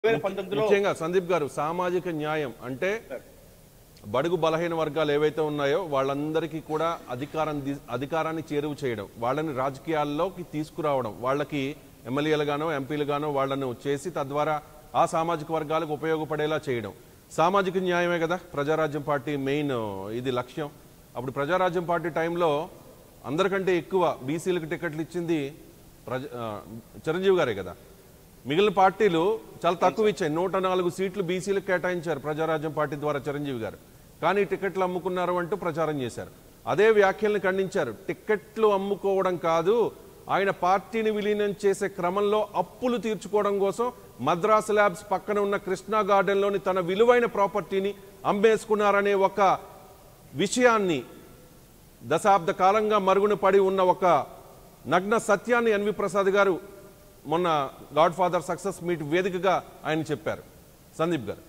వేల పంతొమ్మిదిలో ముఖ్యంగా సందీప్ గారు సామాజిక న్యాయం అంటే బడుగు బలహీన వర్గాలు ఏవైతే ఉన్నాయో వాళ్ళందరికీ కూడా అధికారం ది- అధికారాన్ని చేరువ చేయడం వాళ్ళని రాజకీయాల్లోకి తీసుకురావడం వాళ్ళకి ఎమ్మెల్యేలుగానో ఎంపీలుగానో వాళ్ళను చేసి తద్వారా ఆ సామాజిక వర్గాలకు ఉపయోగపడేలా చేయడం సామాజిక న్యాయమే కదా ప్రజారాజ్యం పార్టీ మెయిన్ ఇది లక్ష్యం అప్పుడు ప్రజారాజ్యం పార్టీ టైంలో అందరికంటే ఎక్కువ బీసీలకు టికెట్లు ఇచ్చింది ప్రజ ఆ, చిరంజీవి గారే కదా మిగిలిన పార్టీలు చాలా తక్కువ ఇచ్చాయి నూట నాలుగు సీట్లు బీసీలకు కేటాయించారు ప్రజారాజ్యం పార్టీ ద్వారా చిరంజీవి గారు కానీ టికెట్లు అమ్ముకున్నారు అంటూ ప్రచారం చేశారు అదే వ్యాఖ్యల్ని ఖండించారు టికెట్లు అమ్ముకోవడం కాదు ఆయన పార్టీని విలీనం చేసే క్రమంలో అప్పులు తీర్చుకోవడం కోసం మద్రాస్ ల్యాబ్స్ పక్కన ఉన్న కృష్ణా గార్డెన్లోని తన విలువైన ప్రాపర్టీని అమ్మేసుకున్నారనే ఒక విషయాన్ని దశాబ్ద కాలంగా మరుగున పడి ఉన్న ఒక నగ్న సత్యాన్ని ఎన్వి ప్రసాద్ గారు మొన్న గాడ్ ఫాదర్ సక్సెస్ మీట్ వేదికగా ఆయన చెప్పారు సందీప్ గారు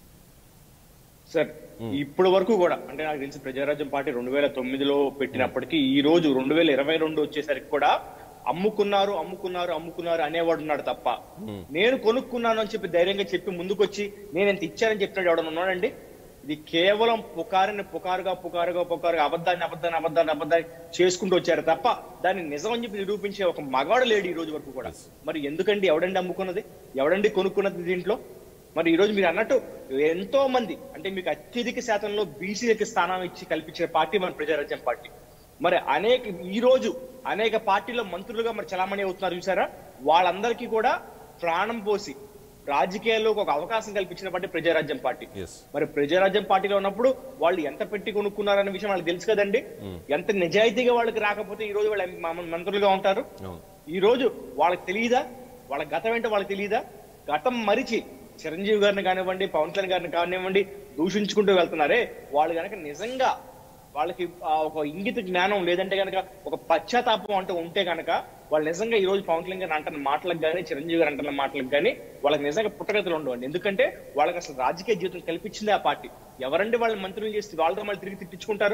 సార్ ఇప్పటి వరకు కూడా అంటే నాకు తెలిసి ప్రజారాజ్యం పార్టీ రెండు వేల తొమ్మిదిలో పెట్టినప్పటికీ ఈ రోజు రెండు వేల ఇరవై రెండు వచ్చేసరికి కూడా అమ్ముకున్నారు అమ్ముకున్నారు అమ్ముకున్నారు అనేవాడు ఉన్నాడు తప్ప నేను కొనుక్కున్నాను అని చెప్పి ధైర్యంగా చెప్పి ముందుకొచ్చి నేను ఎంత ఇచ్చానని చెప్పినాడు ఎవడన్నా ఉన్నాడండి ఇది కేవలం పుకారిని పుకారుగా పుకారుగా పుకారుగా అబద్ధాన్ని అబద్ధాన్ని అబద్ధాన్ని అబద్ధాన్ని చేసుకుంటూ వచ్చారు తప్ప దాన్ని నిజం అని చెప్పి నిరూపించే ఒక మగాడు లేడు ఈ రోజు వరకు కూడా మరి ఎందుకండి ఎవడండి అమ్ముకున్నది ఎవడండి కొనుక్కున్నది దీంట్లో మరి ఈ రోజు మీరు అన్నట్టు ఎంతో మంది అంటే మీకు అత్యధిక శాతంలో బీసీలకి స్థానం ఇచ్చి కల్పించిన పార్టీ మన ప్రజారాజ్యం పార్టీ మరి అనేక ఈ రోజు అనేక పార్టీలో మంత్రులుగా మరి చలామణి అవుతున్నారు చూసారా వాళ్ళందరికీ కూడా ప్రాణం పోసి రాజకీయాల్లో ఒక అవకాశం కల్పించిన పార్టీ ప్రజారాజ్యం పార్టీ ఎస్ మరి ప్రజారాజ్యం పార్టీలో ఉన్నప్పుడు వాళ్ళు ఎంత పెట్టి కొనుక్కున్నారనే విషయం వాళ్ళకి తెలుసు కదండి ఎంత నిజాయితీగా వాళ్ళకి రాకపోతే ఈ రోజు వాళ్ళు ఎం- మంత్రులుగా ఉంటారు అవును ఈ రోజు వాళ్ళకి తెలియదా వాళ్ళ గతం ఏంటో వాళ్ళకి తెలియదా గతం మరిచి చిరంజీవి గారిని కానివ్వండి పవన్ కళ్యాణ్ గారిని కానివ్వండి దూషించుకుంటూ వెళ్తున్నారే వాళ్ళు గనక నిజంగా వాళ్ళకి ఆ ఒక ఇంగిత జ్ఞానం లేదంటే గనక ఒక పశ్చాత్తాపం అంటూ ఉంటే గనక వాళ్ళు నిజంగా ఈ రోజు పవన్ కళ్యాణ్ గారు అంటున్న మాటలకు కానీ చిరంజీవి గారు అంటున్న మాటలకు కానీ వాళ్ళకి నిజంగా పుట్టగతులు ఉండవండి ఎందుకంటే వాళ్ళకి అసలు రాజకీయ జీవితం కల్పించింది ఆ పార్టీ ఎవరండి వాళ్ళని మంత్రులు చేసి వాళ్ళతో మళ్ళీ తిరిగి తిట్టించుకుంటారు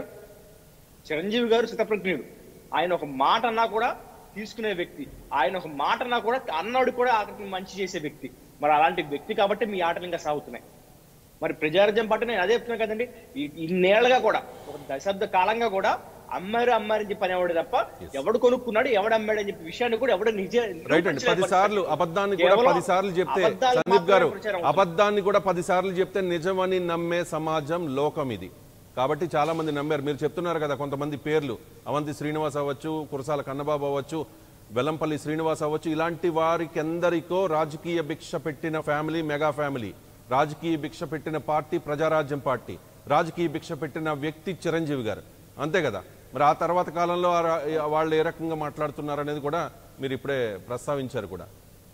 చిరంజీవి గారు శతప్రజ్ఞుడు ఆయన ఒక మాట అన్నా కూడా తీసుకునే వ్యక్తి ఆయన ఒక మాట అన్నా కూడా అన్నాడు కూడా అతనికి మంచి చేసే వ్యక్తి మరి అలాంటి వ్యక్తి కాబట్టి మీ ఆటలు ఇంకా సాగుతున్నాయి మరి ప్రజారాజ్యం పార్టీ నేను అదే చెప్తున్నా కదండి ఈ- ఇన్నేళ్లుగా కూడా ఒక దశాబ్ద కాలంగా కూడా అమ్మారు అమ్మారు అని చెప్పి అనేవాడు తప్ప ఎవడు కొనుక్కున్నాడు ఎవడు అమ్మాడు అని చెప్పి విషయాన్ని కూడా ఎవడు నిజ రైట్ అండి పది సార్లు అబద్ధాన్ని కూడా కేవలం పది సార్లు చెప్తే అబద్ధాలు సందీప్ మాత్రమే గారు ప్రచారం అవుతుంది. అబద్ధాన్ని కూడా పది సార్లు చెప్తే నిజమని నమ్మే సమాజం లోకం ఇది కాబట్టి చాలా మంది నమ్మారు మీరు చెప్తున్నారు కదా కొంతమంది పేర్లు అవంతి శ్రీనివాస్ అవ్వచ్చు కురసాల కన్నబాబు అవ్వచ్చు వెల్లంపల్లి శ్రీనివాస్ అవ్వచ్చు ఇలాంటి వారికి ఎందరికో రాజకీయ భిక్ష పెట్టిన ఫ్యామిలీ మెగా ఫ్యామిలీ రాజకీయ భిక్ష పెట్టిన పార్టీ ప్రజారాజ్యం పార్టీ రాజకీయ భిక్ష పెట్టిన వ్యక్తి చిరంజీవి గారు అంతే కదా మరి ఆ తర్వాత కాలంలో ఆ రా- వాళ్ళు ఏ రకంగా మాట్లాడుతున్నారు అనేది కూడా మీరు ఇప్పుడే ప్రస్తావించారు కూడా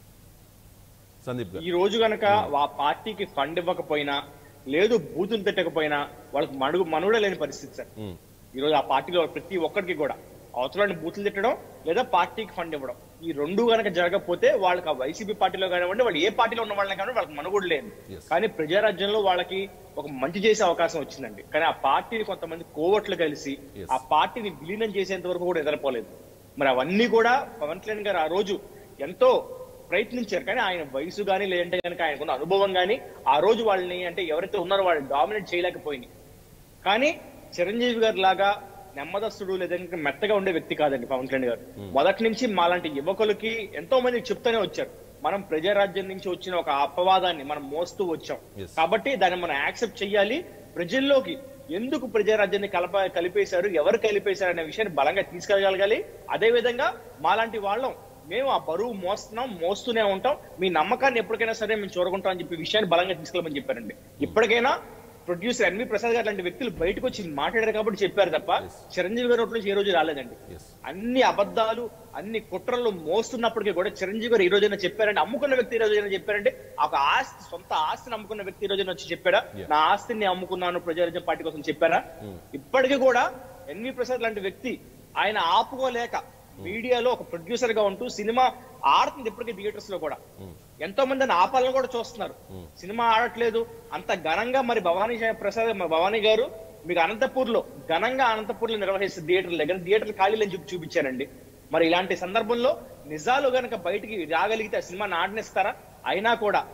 సందీప్ గారు ఈ రోజు గనక ఆ పార్టీకి ఫండ్ ఇవ్వకపోయినా లేదు బూతులు తిట్టకపోయినా వాళ్ళకి మనుగు మనుగడ లేని పరిస్థితి సార్ ఉమ్. ఈ రోజు ఆ పార్టీలో ప్రతి ఒక్కరికి కూడా అవసరాన్ని బూతులు తిట్టడం లేదా పార్టీకి ఫండ్ ఇవ్వడం ఈ రెండు గనక జరగకపోతే వాళ్ళకి ఆ వైసీపీ పార్టీలో కానివ్వండి వాళ్ళు ఏ పార్టీలో ఉన్న వాళ్ళని కానీ వాళ్ళకి మనుగడ లేదు Yes. కానీ ప్రజారాజ్యంలో వాళ్ళకి ఒక మంచి చేసే అవకాశం వచ్చిందండి కానీ ఆ పార్టీని కొంతమంది కోవట్లు కలిసి Yes. ఆ పార్టీని విలీనం చేసేంత వరకు కూడా ఎదరపోలేదు మరి అవన్నీ కూడా పవన్ కళ్యాణ్ గారు ఆ రోజు ఎంతో ప్రయత్నించారు కానీ ఆయన వయసు కానీ లేదంటే కనుక ఆయనకున్న అనుభవం కానీ ఆ రోజు వాళ్ళని అంటే ఎవరైతే ఉన్నారో వాళ్ళని డామినేట్ చేయలేకపోయింది కానీ చిరంజీవి గారి లాగా నెమ్మదస్తుడు లేదంటే మెత్తగా ఉండే వ్యక్తి కాదండి పవన్ కళ్యాణ్ గారు మొదటి నుంచి మాలాంటి యువకులకి ఎంతో మందికి చెప్తూనే వచ్చారు మనం ప్రజారాజ్యం నుంచి వచ్చిన ఒక అపవాదాన్ని మనం మోస్తూ వచ్చాం Yes. కాబట్టి దాన్ని మనం యాక్సెప్ట్ చేయాలి ప్రజల్లోకి ఎందుకు ప్రజారాజ్యాన్ని కలప కలిపేశారు ఎవరు కలిపేశారు అనే విషయాన్ని బలంగా తీసుకెళ్ళగలగాలి అదే విధంగా మాలాంటి వాళ్ళం మేము ఆ బరువు మోస్తున్నాం మోస్తూనే ఉంటాం మీ నమ్మకాన్ని ఎప్పటికైనా సరే మేము చూరకుంటాం అని చెప్పి విషయాన్ని బలంగా తీసుకెళ్ళమని చెప్పారండి ఇప్పటికైనా ప్రొడ్యూసర్ ఎన్వి ప్రసాద్ గారు లాంటి వ్యక్తులు బయటకు వచ్చి మాట్లాడారు కాబట్టి చెప్పారు తప్ప చిరంజీవి గారి నోటి నుంచి ఏ రోజు రాలేదండి Yes. అన్ని అబద్ధాలు అన్ని కుట్రలు మోస్తున్నప్పటికీ కూడా చిరంజీవి గారు ఈ రోజైనా చెప్పారంటే అమ్ముకున్న వ్యక్తి ఈ రోజైనా చెప్పారంటే ఒక ఆస్తి సొంత ఆస్తిని అమ్ముకున్న వ్యక్తి ఈ రోజైనా వచ్చి చెప్పారా Yeah. నా ఆస్తిని అమ్ముకున్నాను ప్రజారాజ్యం పార్టీ కోసం చెప్పారా ఇప్పటికీ కూడా ఎన్వి ప్రసాద్ లాంటి వ్యక్తి ఆయన ఆపుకోలేక మీడియాలో ఒక ప్రొడ్యూసర్ గా ఉంటూ సినిమా ఆడుతుంది ఇప్పటికీ థియేటర్స్ లో కూడా ఎంతో మంది దాన్ని ఆపాలని కూడా చూస్తున్నారు సినిమా ఆడట్లేదు అంత ఘనంగా మరి భవానీ శా- ప్రసాద్ మ- భవానీ గారు మీకు అనంతపూర్ లో ఘనంగా అనంతపూర్ లో నిర్వహిస్తే థియేటర్ దగ్గర థియేటర్ ఖాళీలని చూపి చూపించారండి మరి ఇలాంటి సందర్భంలో నిజాలు గనక బయటికి రాగలిగితే ఆ సినిమాని ఆడనిస్తారా అయినా కూడా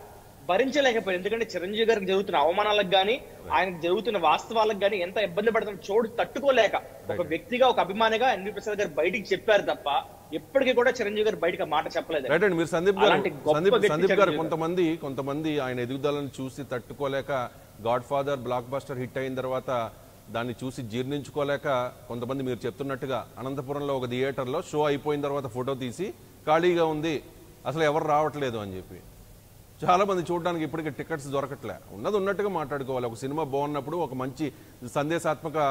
భరించలేకపోయారు ఎందుకంటే చిరంజీవి గారికి జరుగుతున్న అవమానాలకు గానీ ఆయనకు జరుగుతున్న వాస్తవాలకు గానీ ఎంత ఇబ్బంది పడుతున్న చోటు తట్టుకోలేక ఒక వ్యక్తిగా ఒక అభిమానిగా ఎన్వి ప్రసాద్ గారు బయటికి చెప్పారు తప్ప ఎప్పటికీ కూడా చిరంజీవి గారు బయటకు ఆ మాట చెప్పలేదు రైట్ అండి మీరు సందీప్ గారు అలాంటి గొప్ప సందీప్ వ్యక్తి సందీప్ గారు చిరంజీవి గారు. కొంతమంది కొంతమంది ఆయన ఎదుగుదలను చూసి తట్టుకోలేక Godfather blockbuster hit అయిన తర్వాత దాన్ని చూసి జీర్ణించుకోలేక కొంతమంది మీరు చెప్తున్నట్టుగా అనంతపురంలో ఒక థియేటర్లో షో అయిపోయిన తర్వాత ఫోటో తీసి ఖాళీగా ఉంది అసలు ఎవరు రావట్లేదు అని చెప్పి చాలా మంది చూడడానికి ఇప్పటికీ టికెట్స్ దొరకట్లే ఉన్నది ఉన్నట్టుగా మాట్లాడుకోవాలి ఒక సినిమా బాగున్నప్పుడు ఒక మంచి సందేశాత్మక